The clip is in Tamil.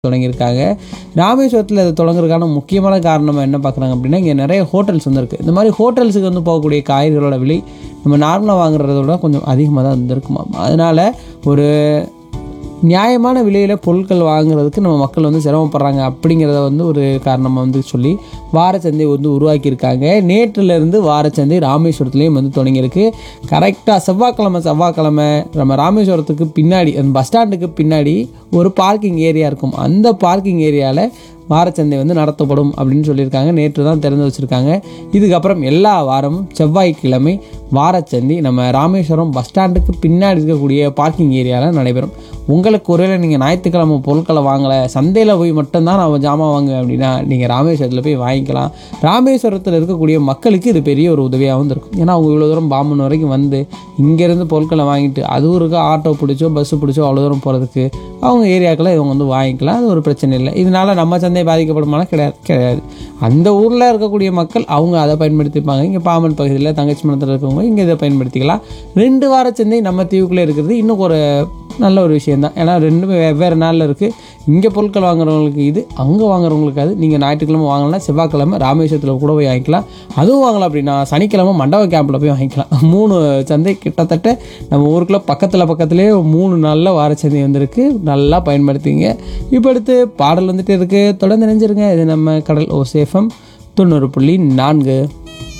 தொடங்கியிருக்காங்க ராமேஸ்வரத்தில் இது தொடங்குறதுக்கான முக்கியமான காரணம் என்ன பார்க்குறாங்க அப்படின்னா இங்கே நிறைய ஹோட்டல்ஸ் வந்து இருக்குது இந்த மாதிரி ஹோட்டல்ஸுக்கு வந்து போகக்கூடிய காய்கறிகளோட விலை நம்ம நார்மலாக வாங்குறத விட கொஞ்சம் அதிகமாக தான் இருந்திருக்குமா அதனால் ஒரு நியாயமான விலையில் பொருட்கள் வாங்குறதுக்கு நம்ம மக்கள் வந்து சிரமப்படுறாங்க அப்படிங்கிறத வந்து ஒரு காரணமாக வந்து சொல்லி வாரச்சந்தை வந்து உருவாக்கியிருக்காங்க நேற்றுலேருந்து வாரச்சந்தை ராமேஸ்வரத்துலேயும் வந்து தொடங்கியிருக்கு கரெக்டாக செவ்வாய்க்கிழமை செவ்வாய்க்கிழமை நம்ம ராமேஸ்வரத்துக்கு பின்னாடி அந்த பஸ் ஸ்டாண்டுக்கு பின்னாடி ஒரு பார்க்கிங் ஏரியா இருக்கும் அந்த பார்க்கிங் ஏரியாவில் வாரச்சந்தை வந்து நடத்தப்படும் அப்படின்னு சொல்லியிருக்காங்க நேற்று தான் திறந்து வச்சுருக்காங்க இதுக்கப்புறம் எல்லா வாரமும் செவ்வாய்க்கிழமை வாரச்சந்தை நம்ம ராமேஸ்வரம் பஸ் ஸ்டாண்டுக்கு பின்னாடி இருக்கக்கூடிய பார்க்கிங் ஏரியாவில் நடைபெறும் உங்களுக்கு ஒருவேளை நீங்கள் ஞாயிற்றுக்கிழமை பொருட்களை வாங்கலை சந்தையில் போய் மட்டும்தான் நான் ஜாமான் வாங்குவேன் அப்படின்னா நீங்கள் ராமேஸ்வரத்தில் போய் வாங்கிக்கலாம் ராமேஸ்வரத்தில் இருக்கக்கூடிய மக்களுக்கு இது பெரிய ஒரு உதவியாகவும் இருக்கும் ஏன்னா அவங்க இவ்வளோ தூரம் பாம்பன் வரைக்கும் வந்து இங்கேருந்து பொருட்களை வாங்கிட்டு அதுவும் இருக்க ஆட்டோ பிடிச்சோ பஸ்ஸு பிடிச்சோ அவ்வளோ தூரம் போகிறதுக்கு அவங்க ஏரியாக்களை இவங்க வந்து வாங்கிக்கலாம் அது ஒரு பிரச்சனை இல்லை இதனால நம்ம சந்தை பாதிக்கப்படுமானா கிடையாது கிடையாது அந்த ஊரில் இருக்கக்கூடிய மக்கள் அவங்க அதை பயன்படுத்திப்பாங்க இங்கே பாம்பன் பகுதியில் தங்கச்சி மனத்தில் இருக்கவங்க இங்கே இதை பயன்படுத்திக்கலாம் ரெண்டு வார சந்தை நம்ம தீவுக்குள்ளே இருக்கிறது இன்னும் ஒரு நல்ல ஒரு விஷயந்தான் ஏன்னா ரெண்டுமே வெவ்வேறு நாளில் இருக்குது இங்கே பொருட்கள் வாங்குறவங்களுக்கு இது அங்கே வாங்குறவங்களுக்கு அது நீங்கள் ஞாயிற்றுக்கிழமை வாங்கலாம் செவ்வாய்க்கிழமை ராமேஸ்வரத்தில் கூட போய் வாங்கிக்கலாம் அதுவும் வாங்கலாம் அப்படின்னா சனிக்கிழமை மண்டப கேம்பில் போய் வாங்கிக்கலாம் மூணு சந்தை கிட்டத்தட்ட நம்ம ஊருக்குள்ள பக்கத்தில் பக்கத்துலேயே மூணு நாளில் வார சந்தை வந்திருக்கு நல்லா பயன்படுத்திங்க இப்போ அடுத்து பாடல் வந்துட்டு இருக்குது தொடர்ந்து நினைஞ்சிருங்க இது நம்ம கடல் ஓ சேஃபம் தொண்ணூறு புள்ளி நான்கு